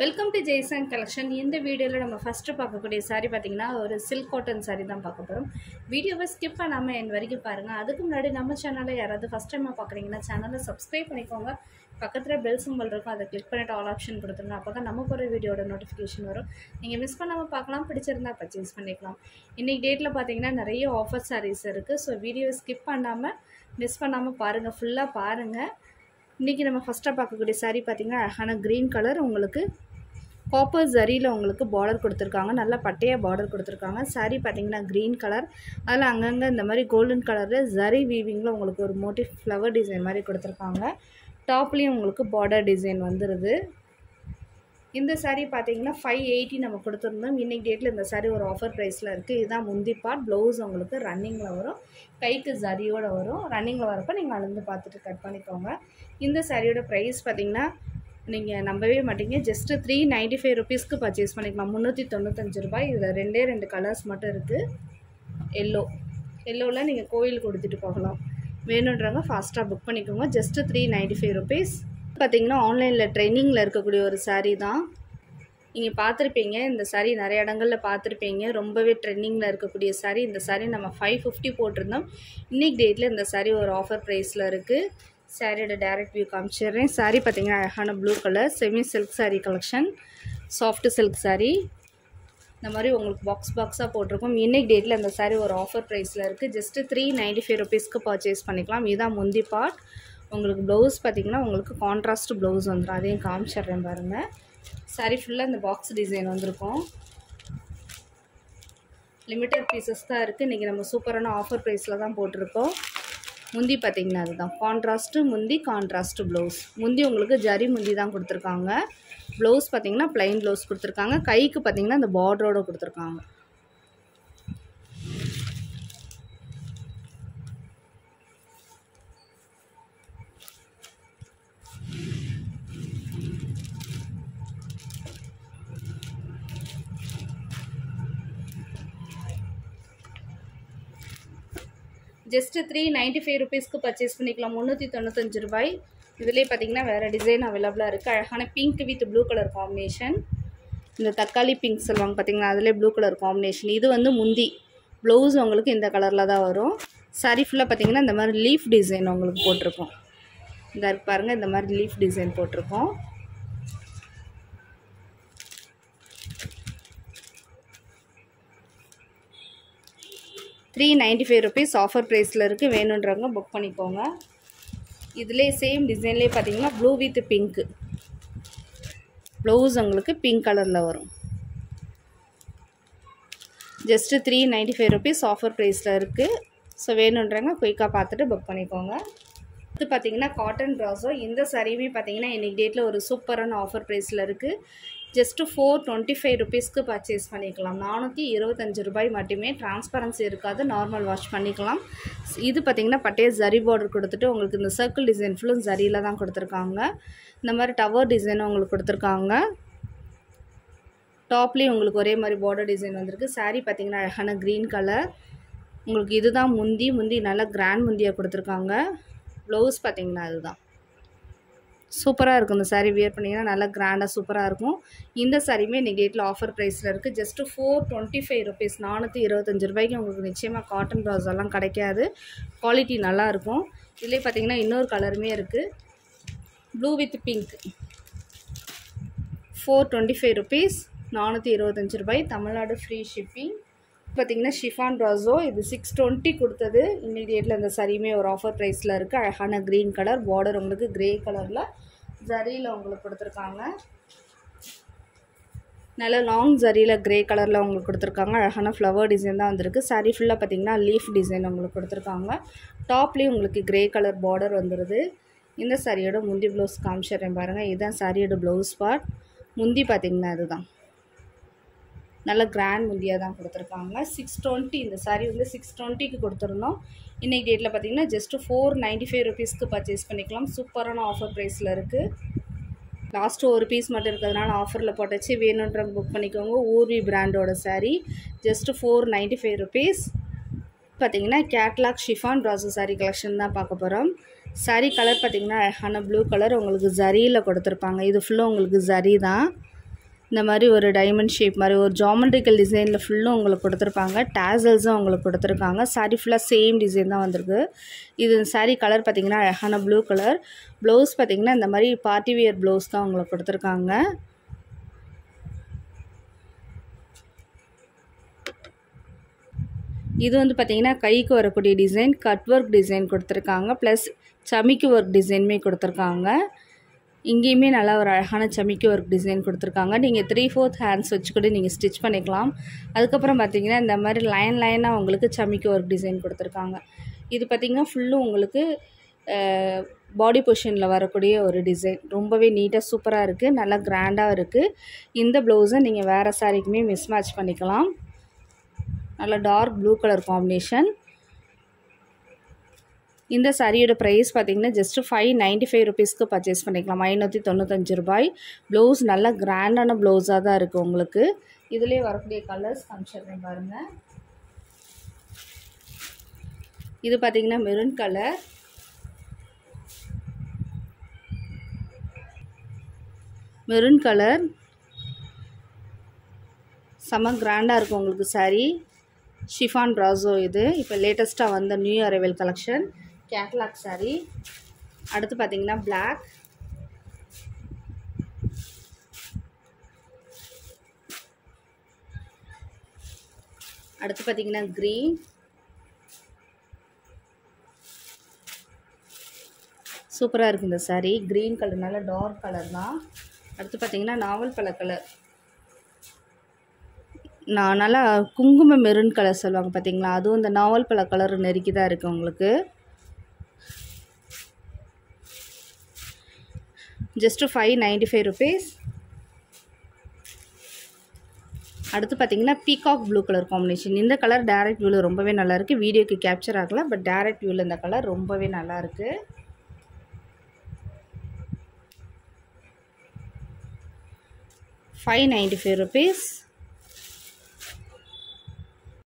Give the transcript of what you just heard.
welcome to Jaison collection இந்த வீடியோவில் நம்ம ஃபஸ்ட்டு பார்க்கக்கூடிய saree பார்த்தீங்கன்னா ஒரு சில்க் காட்டன் saree தான் பார்க்க போகிறோம் வீடியோவை ஸ்கிப் பண்ணாமல் என் வரைக்கும் பாருங்கள் அதுக்கு முன்னாடி நம்ம சேனலை யாராவது ஃபஸ்ட் டைமாக பார்க்குறீங்கன்னா சேனலை சப்ஸ்கிரைப் பண்ணிக்கோங்க பக்கத்தில் பெல் சிம்பல் இருக்கும் அதை கிளிக் பண்ணிட்டு ஆல் ஆப்ஷன் கொடுத்துருங்க அப்போ தான் நம்ம போகிற வீடியோட நோட்டிஃபிகேஷன் வரும் நீங்கள் மிஸ் பண்ணாமல் பார்க்கலாம் பிடிச்சிருந்தா பர்ச்சேஸ் பண்ணிக்கலாம் இன்றைக்கி டேட்டில் பார்த்தீங்கன்னா நிறைய ஆஃபர் sarees இருக்குது ஸோ வீடியோவை ஸ்கிப் பண்ணாமல் மிஸ் பண்ணாமல் பாருங்கள் ஃபுல்லாக பாருங்கள் இன்றைக்கி நம்ம ஃபஸ்ட்டாக பார்க்கக்கூடிய saree பார்த்தீங்கன்னா அழகான க்ரீன் கலர் உங்களுக்கு காப்பர் ஜரியில் உங்களுக்கு பார்டர் கொடுத்துருக்காங்க நல்லா பட்டையாக பார்டர் கொடுத்துருக்காங்க saree பார்த்தீங்கன்னா க்ரீன் கலர் அதில் அங்கங்கே இந்த மாதிரி கோல்டன் கலரில் ஜரி வீவிங்கில் உங்களுக்கு ஒரு மோட்டிவ் ஃப்ளவர் டிசைன் மாதிரி கொடுத்துருக்காங்க டாப்லேயும் உங்களுக்கு பார்டர் டிசைன் வந்துடுது இந்த saree பார்த்தீங்கன்னா ஃபைவ் எயிட்டி நம்ம கொடுத்துருந்தோம் இன்றைக்கி டேட்டில் இந்த saree ஒரு ஆஃபர் ப்ரைஸில் இருக்குது இதுதான் முந்தி பார்ட் ப்ளவுஸ் உங்களுக்கு ரன்னிங்கில் வரும் கைக்கு ஜரியோட வரும் ரன்னிங்கில் வரப்போ நீங்கள் அளந்து பார்த்துட்டு கட் பண்ணிக்கோங்க இந்த சாரியோட ப்ரைஸ் பார்த்தீங்கன்னா நீங்கள் நம்பவே மாட்டீங்க ஜஸ்ட்டு த்ரீ நைன்ட்டி ஃபைவ் ருபீஸ்க்கு பர்ச்சேஸ் பண்ணிக்கலாம் முந்நூற்றி தொண்ணூத்தஞ்சு ரூபாய் இதில் ரெண்டே ரெண்டு கலர்ஸ் மட்டும் இருக்குது எல்லோ எல்லோவில் நீங்கள் கோயிலுக்கு கொடுத்துட்டு போகலாம் வேணுன்றவங்க ஃபாஸ்ட்டாக புக் பண்ணிக்கோங்க just three ninety five rupees பார்த்தீங்கன்னா ஆன்லைனில் ட்ரெயினிங்கில் இருக்கக்கூடிய ஒரு saree தான் நீங்கள் பார்த்துருப்பீங்க இந்த saree நிறைய இடங்களில் பார்த்துருப்பீங்க ரொம்பவே ட்ரெண்டிங்கில் இருக்கக்கூடிய saree இந்த saree நம்ம ஃபைவ் ஃபிஃப்டி போட்டிருந்தோம் இன்றைக்கி டேட்டில் இந்த saree ஒரு ஆஃபர் ப்ரைஸில் இருக்குது சாரியோட டேரக்ட் வியூ காமிச்சிடுறேன் saree பார்த்தீங்கன்னா அழகான blue colour semi silk saree collection soft silk saree இந்த மாதிரி உங்களுக்கு பாக்ஸ் பாக்ஸாக போட்டிருக்கோம் இன்னைக்கு டேட்டில் இந்த saree ஒரு ஆஃபர் ப்ரைஸில் இருக்குது ஜஸ்ட்டு த்ரீ நைன்ட்டி ஃபைவ் ருபீஸ்க்கு பர்ச்சேஸ் பண்ணிக்கலாம் இதுதான் முந்தி பார்ட் உங்களுக்கு ப்ளவுஸ் பார்த்தீங்கன்னா உங்களுக்கு கான்ட்ராஸ்ட் ப்ளவுஸ் வந்துடும் அதையும் காமிச்சிடுறேன் பாருங்கள் saree ஃபுல்லாக இந்த பாக்ஸ் டிசைன் வந்திருக்கும் லிமிட்டட் பீசஸ் தான் இருக்குது இன்றைக்கி நம்ம சூப்பரான ஆஃபர் ப்ரைஸில் தான் போட்டிருக்கோம் முந்தி பார்த்தீங்கன்னா அதுதான் கான்ட்ராஸ்ட்டு முந்தி கான்ட்ராஸ்ட்டு ப்ளவுஸ் முந்தி உங்களுக்கு ஜரி முந்தி தான் கொடுத்துருக்காங்க ப்ளவுஸ் பார்த்தீங்கன்னா ப்ளைன் ப்ளவுஸ் கொடுத்துருக்காங்க கைக்கு பார்த்தீங்கன்னா இந்த பார்டரோட கொடுத்துருக்காங்க ஜஸ்ட்டு த்ரீ நைன்ட்டி ஃபைவ் ருபீஸ்க்கு பர்ச்சேஸ் பண்ணிக்கலாம் முந்நூற்றி தொண்ணூத்தஞ்சு ரூபாய் இதிலே பார்த்தீங்கன்னா வேறு டிசைன் அவைலபிளாக இருக்குது அழகான pink with blue colour combination இந்த தக்காளி பிங்க் சொல்லுவாங்க பார்த்தீங்களா அதிலே ப்ளூ கலர் காம்பினேஷன் இது வந்து முந்தி ப்ளவுஸ் உங்களுக்கு இந்த கலரில் தான் வரும் சாரி ஃபுல்லாக பார்த்தீங்கன்னா இந்த மாதிரி லீஃப் டிசைன் உங்களுக்கு போட்டிருக்கோம் இந்த இருக்கு பாருங்கள் இந்த மாதிரி லீஃப் டிசைன் போட்டிருக்கோம் three ninety five rupees offer ப்ரைஸில் இருக்குது வேணுன்றவங்க புக் பண்ணிக்கோங்க இதிலே சேம் டிசைன்லேயே பார்த்தீங்கன்னா ப்ளூ வித் பிங்க்கு ப்ளவுஸ் உங்களுக்கு பிங்க் கலரில் வரும் just three ninety five rupees offer ப்ரைஸில் இருக்குது ஸோ வேணுன்றவங்க குயிக்காக பார்த்துட்டு புக் பண்ணிக்கோங்க இது பார்த்தீங்கன்னா காட்டன் ட்ராஸோ இந்த சரியுமே பார்த்தீங்கன்னா இன்றைக்கி டேட்டில் ஒரு சூப்பரான ஆஃபர் ப்ரைஸில் இருக்குது ஜஸ்ட்டு ஃபோர் டுவெண்ட்டி ஃபைவ் ருபீஸ்க்கு பர்ச்சேஸ் பண்ணிக்கலாம் நானூற்றி இருபத்தஞ்சு ரூபாய் மட்டுமே டிரான்ஸ்பரன்சி இருக்காது நார்மல் வாஷ் பண்ணிக்கலாம் இது பார்த்திங்கன்னா பட்டைய ஜரி பார்டர் கொடுத்துட்டு உங்களுக்கு இந்த சர்க்கிள் டிசைன் ஃபுல்லும் ஜரியில் தான் கொடுத்துருக்காங்க இந்த மாதிரி டவர் டிசைனும் உங்களுக்கு கொடுத்துருக்காங்க டாப்லேயும் உங்களுக்கு ஒரே மாதிரி பார்டர் டிசைன் வந்திருக்கு saree பார்த்தீங்கன்னா அழகான க்ரீன் கலர் உங்களுக்கு இதுதான் முந்தி முந்தி நல்லா கிராண்ட் முந்தியாக கொடுத்துருக்காங்க ப்ளவுஸ் பார்த்தீங்கன்னா அதுதான் சூப்பராக இருக்கும் இந்த saree வியர் பண்ணிங்கன்னா நல்லா கிராண்டாக சூப்பராக இருக்கும் இந்த சாரியுமே இன்றைக்கி டேட்டில் ஆஃபர் ப்ரைஸில் இருக்குது just four twenty five rupees நானூற்றி இருபத்தஞ்சி ரூபாய்க்கு உங்களுக்கு நிச்சயமாக காட்டன் ப்ளவுஸ் எல்லாம் கிடைக்காது குவாலிட்டி நல்லாயிருக்கும் இதுலேயே பார்த்தீங்கன்னா இன்னொரு கலருமே இருக்குது blue with pink four twenty five rupees நானூற்றி இருபத்தஞ்சி ரூபாய் தமிழ்நாடு ஃப்ரீ ஷிப்பிங் பார்த்தீங்கன்னா ஷிஃபான் ட்ராஸோ இது சிக்ஸ் டுவெண்ட்டி கொடுத்தது இன்னைக்கு டேட்டில் இந்த சரியுமே ஒரு ஆஃபர் ப்ரைஸில் இருக்குது அழகான க்ரீன் கலர் பார்டர் உங்களுக்கு க்ரே கலரில் ஜரியில் உங்களுக்கு கொடுத்துருக்காங்க நல்ல லாங் ஜரியில் க்ரே கலரில் உங்களுக்கு கொடுத்துருக்காங்க அழகான ஃப்ளவர் டிசைன் தான் வந்திருக்கு saree ஃபுல்லாக பார்த்தீங்கன்னா லீஃப் டிசைன் உங்களுக்கு கொடுத்துருக்காங்க டாப்லேயும் உங்களுக்கு க்ரே கலர் பார்டர் வந்துடுது இந்த சாரியோட முந்தி ப்ளவுஸ் காமிச்சிடுறேன் பாருங்கள் இதுதான் சாரியோட ப்ளவுஸ் பார்ட் முந்தி பார்த்தீங்கன்னா இதுதான் நல்ல கிராண்ட் முந்தியாக தான் கொடுத்துருக்காங்க சிக்ஸ் டுவெண்ட்டி இந்த saree வந்து சிக்ஸ் டுவெண்ட்டிக்கு கொடுத்துருந்தோம் இன்றைக்கி டேட்டில் பார்த்தீங்கன்னா ஜஸ்ட்டு ஃபோர் நைன்ட்டி ஃபைவ் ருபீஸ்க்கு பர்ச்சேஸ் பண்ணிக்கலாம் சூப்பரான ஆஃபர் ப்ரைஸில் இருக்குது லாஸ்ட்டு ஒரு பீஸ் மட்டும் இருக்கிறதுனால ஆஃபரில் போட்டாச்சு வேணுன்றவங்க புக் பண்ணிக்கோங்க ஊர்வி பிராண்டோட saree just four ninety five rupees பார்த்தீங்கன்னா கேட்லாக் ஷிஃபான் ப்ராசோ saree கலெக்ஷன் தான் பார்க்க போகிறோம் saree கலர் பார்த்தீங்கன்னா அழகான ப்ளூ கலர் உங்களுக்கு ஜரியில் கொடுத்துருப்பாங்க இது ஃபுல்லாக உங்களுக்கு ஜரி தான் இந்த மாதிரி ஒரு டைமண்ட் ஷேப் மாதிரி ஒரு ஜாமெண்ட்ரிக்கல் டிசைனில் ஃபுல்லும் உங்களுக்கு கொடுத்துருப்பாங்க டேசல்ஸும் உங்களுக்கு கொடுத்துருக்காங்க சாரி ஃபுல்லாக சேம் டிசைன் தான் வந்திருக்கு இது சாரீ கலர் பார்த்திங்கன்னா அழகான ப்ளூ கலர் ப்ளவுஸ் பார்த்திங்கன்னா இந்த மாதிரி பார்ட்டி வியர் ப்ளவுஸ் தான் உங்களுக்கு கொடுத்துருக்காங்க இது வந்து பார்த்திங்கன்னா கைக்கு வரக்கூடிய டிசைன் கட் ஒர்க் டிசைன் கொடுத்துருக்காங்க ப்ளஸ் சமிக்கு ஒர்க் டிசைனுமே கொடுத்துருக்காங்க இங்கேயுமே நல்லா ஒரு அழகான சமிக்கு ஒர்க் டிசைன் கொடுத்துருக்காங்க நீங்கள் த்ரீ ஃபோர்த் ஹேண்ட்ஸ் வச்சு கூட நீங்கள் ஸ்டிச் பண்ணிக்கலாம் அதுக்கப்புறம் பார்த்தீங்கன்னா இந்த மாதிரி லைன் லைனாக உங்களுக்கு சமிக்கு ஒர்க் டிசைன் கொடுத்துருக்காங்க இது பார்த்திங்கன்னா ஃபுல்லும் உங்களுக்கு பாடி பொசிஷனில் வரக்கூடிய ஒரு டிசைன் ரொம்பவே நீட்டாக சூப்பராக இருக்குது நல்லா கிராண்டாக இருக்குது இந்த ப்ளவுஸை நீங்கள் வேறு சாரிக்குமே மிஸ் மேட்ச் பண்ணிக்கலாம் நல்ல டார்க் ப்ளூ கலர் காம்பினேஷன் இந்த சாரியோட ப்ரைஸ் பார்த்தீங்கன்னா ஜஸ்ட்டு ஃபைவ் நைன்ட்டி ஃபைவ் ருபீஸ்க்கு பர்ச்சேஸ் பண்ணிக்கலாம் ஐநூற்றி தொண்ணூத்தஞ்சு ரூபாய் ப்ளவுஸ் நல்லா கிராண்டான ப்ளவுஸாக தான் இருக்குது உங்களுக்கு இதுலேயே வரக்கூடிய கலர்ஸ் காமிச்சிடுறேன் பாருங்கள் இது பார்த்தீங்கன்னா மெரூன் கலர் மெரூன் கலர் செம்ம கிராண்டாக இருக்கும் உங்களுக்கு சாரீ ஷிஃபான் ப்ராசோ இது இப்போ லேட்டஸ்ட்டாக வந்த new arrival collection catalogue sari அடுத்து பார்த்தீங்கன்னா பிளாக் அடுத்து பார்த்தீங்கன்னா க்ரீன் சூப்பராக இருக்குது இந்த சாரீ க்ரீன் கலர் நல்ல டார்க் கலர் தான் அடுத்து பார்த்தீங்கன்னா நாவல் பழ கலர் நான் நல்லா குங்கும மெரூன் கலர் சொல்லுவாங்க பார்த்தீங்களா அதுவும் இந்த நாவல் பழ கலர் நெருக்கி தான் இருக்குது உங்களுக்கு just five ninety five rupees அடுத்து பார்த்தீங்கன்னா பீகாக் ப்ளூ கலர் காம்பினேஷன் இந்த கலர் டேரக்ட் வியூவில் ரொம்பவே நல்லாயிருக்கு வீடியோக்கு கேப்சர் ஆகல பட் டேரக்ட் வியூவில் இந்த கலர் ரொம்பவே நல்லாயிருக்கு ஃபைவ் நைன்டி ஃபைவ் ருபீஸ்